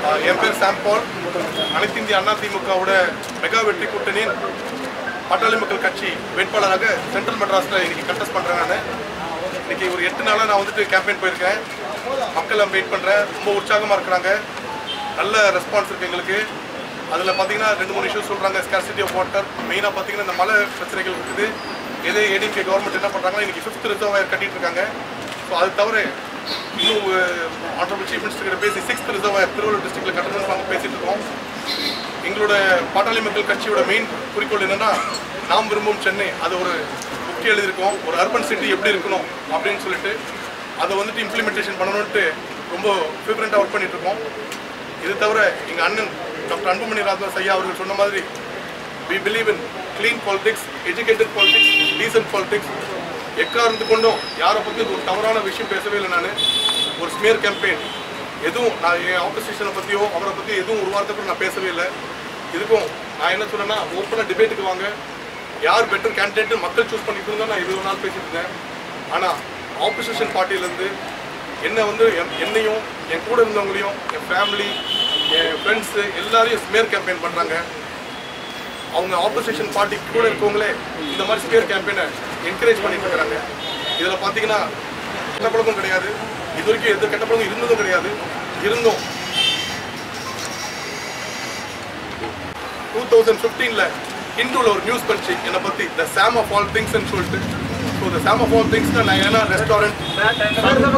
ஆஹ் என் பேர் சாம் பால் அனைத்து இந்திய அண்ணா திமுகவோட மெகா வெற்றி கூட்டணியின் பாட்டாளி மக்கள் கட்சி வேட்பாளராக சென்ட்ரல் மெட்ராஸில் இன்னைக்கு கண்டெஸ்ட் பண்ணுறேன் நான் இன்னைக்கு ஒரு எட்டு நாளாக நான் வந்துட்டு கேம்பெயின் போயிருக்கேன் மக்களை வெயிட் பண்ணுறேன் ரொம்ப உற்சாகமாக இருக்கிறாங்க நல்ல ரெஸ்பான்ஸ் இருக்குது எங்களுக்கு அதில் பார்த்தீங்கன்னா ரெண்டு மூணு இஷ்யூஸ் சொல்கிறாங்க ஸ்கார்சிட்டி ஆஃப் வாட்டர் மெயினாக பார்த்தீங்கன்னா இந்த மழை பிரச்சனைகள் இருக்குது எதே ஏடிஎம்கே கவர்மெண்ட் என்ன பண்ணுறாங்கன்னா இன்னைக்கு ஃபிஃப்த் ரிசர்வ் கட்டிட்டு இருக்காங்க ஸோ அது தவிர இன்னும் ஆனரபிள் சீஃப் மினிஸ்டர் கிட்ட பேசி சிக்ஸ்த் ரிசர்வ் திருவள்ளூர் டிஸ்ட்ரிக்ட்ல கட்டணும்னு நாங்கள் பேசிட்டு இருக்கோம் எங்களோட பாட்டாளி மக்கள் கட்சியோட மெயின் குறிக்கோள் என்னன்னா நாம் விரும்பும் சென்னை அது ஒரு புக் எழுதியிருக்கோம் ஒரு அர்பன் சிட்டி எப்படி இருக்கணும் அப்படின்னு சொல்லிட்டு அதை வந்துட்டு இம்ப்ளிமெண்டேஷன் பண்ணணும்ட்டு ரொம்ப ஃபீவரண்டாக ஒர்க் பண்ணிட்டு இருக்கோம் இது தவிர எங்கள் அண்ணன் டாக்டர் அன்புமணி ராஜதாஸ் ஐயா அவர்கள் சொன்ன மாதிரி we believe in clean politics educated politics decent politics எக்காரணத்து கொண்டும் யாரை பற்றி ஒரு தவறான விஷயம் பேசவே இல்லை நான் ஒரு ஸ்மியர் கேம்பெயின் எதுவும் நான் என் ஆப்போசிஷனை பற்றியோ அவரை பற்றி எதுவும் ஒரு வார்த்தை கூட நான் பேசவே இல்லை இதுக்கும் நான் என்ன சொன்னேன்னா ஓப்பனாக டிபேட்டுக்கு வாங்க யார் பெட்டர் கேண்டிடேட் மக்கள் சூஸ் பண்ணிட்டு தான் நான் இது நாள் பேசிட்டு இருந்தேன் ஆனால் ஆப்போசிஷன் பார்ட்டியிலேருந்து என்னை வந்து என்- என்னையும் என் கூட இருந்தவங்களையும் என் ஃபேமிலி என் ஃப்ரெண்ட்ஸு எல்லாரையும் ஸ்மியர் கேம்பெயின் பண்ணுறாங்க அவங்க ஆப்போசிஷன் பார்ட்டி கூட இருக்கவங்களே இந்த மாதிரி ஸ்பியர் கேம்பெயினை என்கரேஜ் பண்ணிட்டு இருக்காங்க இதில் பார்த்தீங்கன்னா கெட்ட பழக்கம் கிடையாது இது வரைக்கும் எந்த கெட்ட பழக்கம் இருந்ததும் கிடையாது இருந்தும் டூ தௌசண்ட் ஃபிஃப்டீனில் ஹிந்துவில் ஒரு நியூஸ் படிச்சு என்னை பற்றி த சாம் ஆஃப் ஆல் திங்ஸ்ன்னு சொல்லிட்டு so the sum of all திங்ஸ்னா நான் ஏன்னா ரெஸ்டாரண்ட்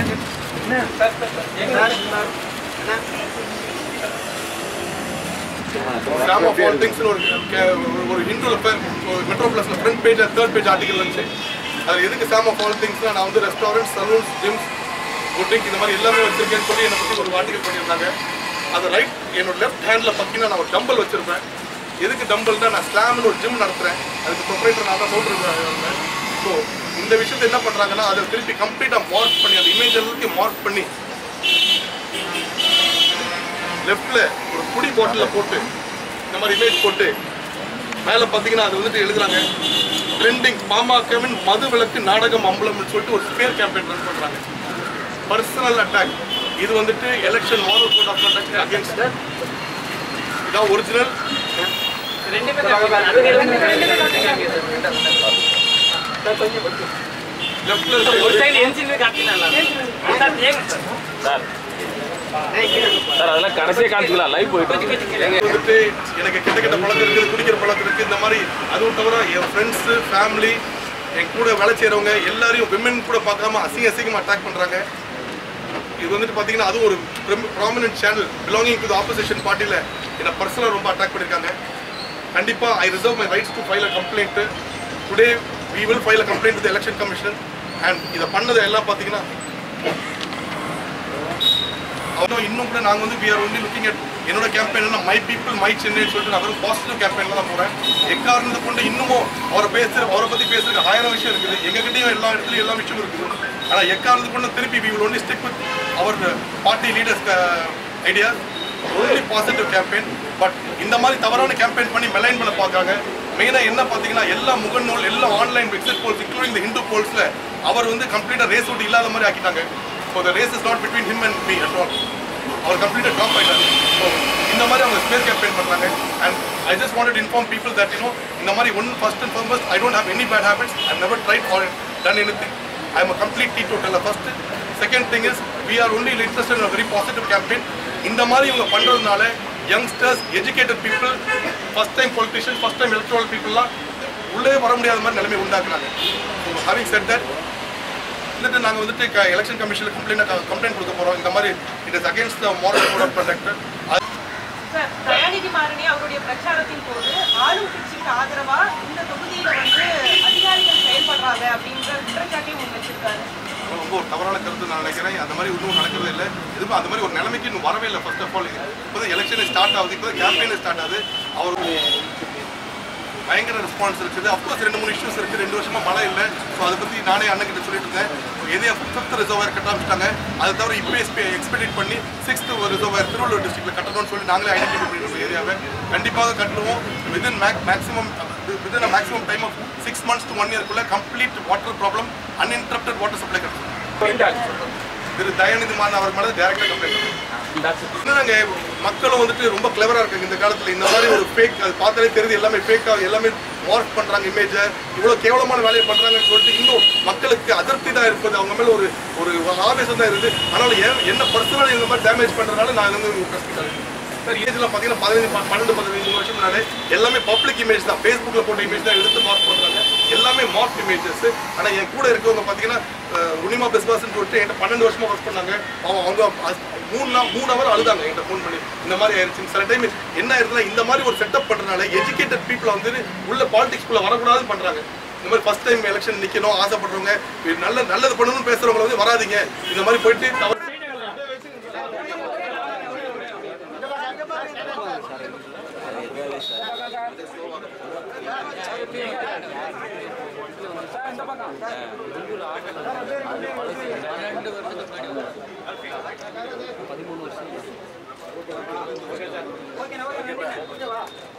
சாம் ஆஃப் ஆல் திங்ஸ்னு ஒரு கே- ஒரு- ஒரு ஹிந்துவில் மெட்ரோ ப்ளஸில் front page third page article வந்துச்சு அது எதுக்கு சாம் ஆஃப் ஆல் திங்ஸ்னா நான் வந்து ரெஸ்டாரண்ட் சலூன்ஸ் ஜிம்ஸ் புட்டிக் இந்த மாதிரி எல்லாமே வச்சிருக்கேன்னு சொல்லி என்னை பற்றி ஒரு ஆர்டிகல் பண்ணியிருந்தாங்க அது ரைட் என்னோட லெஃப்ட் ஹேண்டில் பார்த்தீங்கன்னா நான் ஒரு டம்பல் வச்சிருப்பேன் எதுக்கு டம்பல்னா நான் ஸ்லாம்னு ஒரு ஜிம் நடத்துகிறேன் அதுக்கு ப்ரொப்ரைட்டர் நான் தான் போட்டுருக்கேன் ஸோ இந்த விஷயத்தை என்ன பண்ணுறாங்கன்னா அதை திருப்பி கம்ப்ளீட்டாக மார்க் பண்ணி அந்த இமேஜ் எல்லாத்தையும் மார்க் பண்ணி லெஃப்ட்ல ஒரு குடி பாட்டிலில் போட்டு இந்த மாதிரி இமேஜ் போட்டு மேலே பார்த்தீங்கன்னா அது வந்துட்டு எழுதுறாங்க ட்ரெண்டிங் பாமகவின் மது விளக்கு நாடகம் அம்பலம்னு சொல்லிட்டு ஒரு ஸ்பேர் கேம்பெயின் ரன் பண்ணுறாங்க பர்சனல் அட்டாக் இது வந்துட்டு election model code of conduct against இதான் ஒரிஜினல் லெஃப்ட்ல சார் சார் அதெல்லாம் கடைசியாக காமிச்சிக்கலாம் லைவ் போயிட்டு வந்துட்டு எனக்கு கெட்ட கெட்ட பழக்கம் இருக்குது குடிக்கிற பழக்கம் இருக்குது இந்த மாதிரி அதுவும் தவிர என் ஃப்ரெண்ட்ஸு ஃபேமிலி என் கூட வேலை செய்கிறவங்க எல்லாரையும் விமன் கூட பார்க்காம அசிங்க அசிங்கமாக அட்டாக் பண்ணுறாங்க இது வந்துட்டு பார்த்தீங்கன்னா அதுவும் ஒரு prominent channel belonging to the opposition பார்ட்டியில் என்னை பர்சனலாக ரொம்ப அட்டாக் பண்ணியிருக்காங்க கண்டிப்பாக I reserve my rights to file a complaint today we will file a complaint to election commission and இதை பண்ணது எல்லாம் பார்த்தீங்கன்னா அவரும் இன்னும் கூட நாங்கள் வந்து we are only looking at என்னோட கேம்பெயின் மை பீப்புள் மை சென்னைன்னு சொல்லிட்டு நான் வெறும் பாசிட்டிவ் கேம்பெயினில் தான் போகிறேன் எக்காரணத்தை கொண்டு இன்னமும் அவரை பேசுகிற அவரை பற்றி பேசுறதுக்கு ஆயிரம் விஷயம் இருக்குது எங்ககிட்டயும் எல்லா இடத்துலையும் எல்லா விஷயமும் இருக்குது ஆனால் எக்காரணத்தை கொண்டு திருப்பி we will only stick with our party leaders idea only positive campaign but இந்த மாதிரி தவறான கேம்பெயின் பண்ணி மெலைன் பண்ண பார்க்குறாங்க மெயினாக என்ன பார்த்தீங்கன்னா எல்லா முகநூல் எல்லா online exit polls including the Hindu போல்ஸில் அவர் வந்து கம்ப்ளீட்டாக ரேஸ் அவுட் இல்லாத மாதிரி ஆக்கிட்டாங்க so the race is not between him and me at all அவர் கம்ப்ளீட்டாக ட்ராப் ஆயிட்டாரு ஸோ இந்த மாதிரி அவங்க ஸ்பேஸ் கேம்பெயின் பண்ணுறாங்க and I just wanted inform people that you know இந்த மாதிரி one first and foremost I don't have any bad habits I never tried or done any thing I am a complete teetotal first second thing is we are only interest in very positive campaign இந்த மாதிரி இவங்க பண்ணுறதுனால youngsters educated people first time politician first time electoral பீப்புளெலாம் உள்ளே வர முடியாத மாதிரி நிலைமை உண்டாக்குறாங்க ஸோ ஹேவிங் செட் தட் வந்துட்டு நாங்கள் வந்துட்டு எலெக்ஷன் கமிஷனில் கம்ப்ளைண்ட் கம்ப்ளைண்ட் கொடுக்க போகிறோம் இந்த மாதிரி it is against the moral code of conduct sir Dayanidhi மாறனே அவருடைய பிரச்சாரத்தின் போது ஆளும் கட்சிக்கு ஆதரவா இந்த தொகுதியில வந்து அதிகாரிகள் செயல்படுறாங்க அப்படின்ற குற்றச்சாட்டையும் முன் வச்சிருக்காரு ரொம்ப ஒரு தவறான கருத்து நான் நினைக்கிறேன் அந்த மாதிரி இன்னும் நடக்கிறது இல்லை எதுவும் அந்த மாதிரி ஒரு நிலைமைக்கு இன்னும் வரவே இல்லை ஃபர்ஸ்ட் ஆஃப் ஆல் இப்போ தான் எலெக்ஷன் ஸ்டார்ட் ஆகுது இப்போ தான் கேம்பெயின் ஸ்டார்ட் ஆகுது அவர் பயங்கர ரெஸ்பான்ஸ் இருக்குது அஃப்கோர்ஸ் ரெண்டு மூணு இஷ்யூஸ் இருக்குது ரெண்டு வருஷமா மழை இல்லை ஸோ அதை பற்றி நானே அண்ணன் கிட்ட சொல்லிட்டு இருந்தேன் எதே ஃபிஃப்த் ரிசர்வர் கட்ட ஆரம்பிச்சிட்டாங்க அதை தவிர இப்போ எக்ஸ்பெக்ட் பண்ணி சிக்ஸ்த் ரிசர்வர் திருவள்ளூர் டிஸ்ட்ரிக்ட்ல கட்டணும்னு சொல்லி நாங்களே ஐடென்டிஃபை பண்ணிருக்கோம் ஏரியாவை கண்டிப்பாக கட்டுவோம் within make maximum within maximum time of six months to one இயர்க்குள்ள complete water problem uninterrupted water supply கிடைக்கும் திரு தயாநிதி மாறன் அவர் மேலே டேரக்டாக கம்ப்ளைண்ட் என்னங்க மக்களும் வந்துட்டு ரொம்ப கிளவரா இருக்காங்க இந்த காலத்துல இந்த மாதிரி ஒரு ஃபேக் அது பார்த்தாலே தெரியுது எல்லாமே ஃபேக்கா எல்லாமே மார்க் பண்றாங்க இமேஜை இவ்வளவு கேவலமான வேலையை பண்றாங்கன்னு சொல்லிட்டு இன்னும் மக்களுக்கு அதிருப்தி தான் இருப்பது அவங்க மேல ஒரு ஒரு ஆவேசம் தான் இருக்குது அதனால ஏன் என்ன பர்சனல் இந்த மாதிரி டேமேஜ் பண்றதுனால நான் வந்து கஷ்டம் சார் ஏஜ்ல பாத்தீங்கன்னா பதினஞ்சு ப- பன்னெண்டு பதினஞ்சு வருஷம் முன்னாடி எல்லாமே பப்ளிக் இமேஜ் தான் ஃபேஸ்புக்ல போட்ட இமேஜ் தான் எடுத்து மார்க் பண்றாங்க எல்லாமே மார்க் இமேஜஸ் ஆனா என் கூட இருக்கவங்க பாத்தீங்கன்னா அஹ், உனிமா பிஸ்வாஸ்ன்னு சொல்லிட்டு என்கிட்ட பன்னெண்டு வருஷமா ஒர்க் பண்ணாங்க அவங்க அவங்க அஸ்- மூணு நாள் மூணு ஹவர் அழுதாங்க என்கிட்ட ஃபோன் பண்ணி இந்த மாதிரி ஆயிடுச்சு சில டைம் என்ன ஆயிருதுன்னா இந்த மாதிரி ஒரு செட்டப் பண்றதுனால எஜுகேட்டட் பீப்புளை வந்து உள்ள பாலிடிக்ஸ்குள்ள வரக்கூடாதுன்னு பண்றாங்க இந்த மாதிரி ஃபர்ஸ்ட் டைம் எலெக்ஷன் நிக்கணும் ஆசைப்படுறவங்க இது நல்ல நல்லது பண்ணணும்னு பேசுறவங்க வந்து வராதீங்க இந்த மாதிரி போயிட்டு தவறு பதிமூணு வருஷம்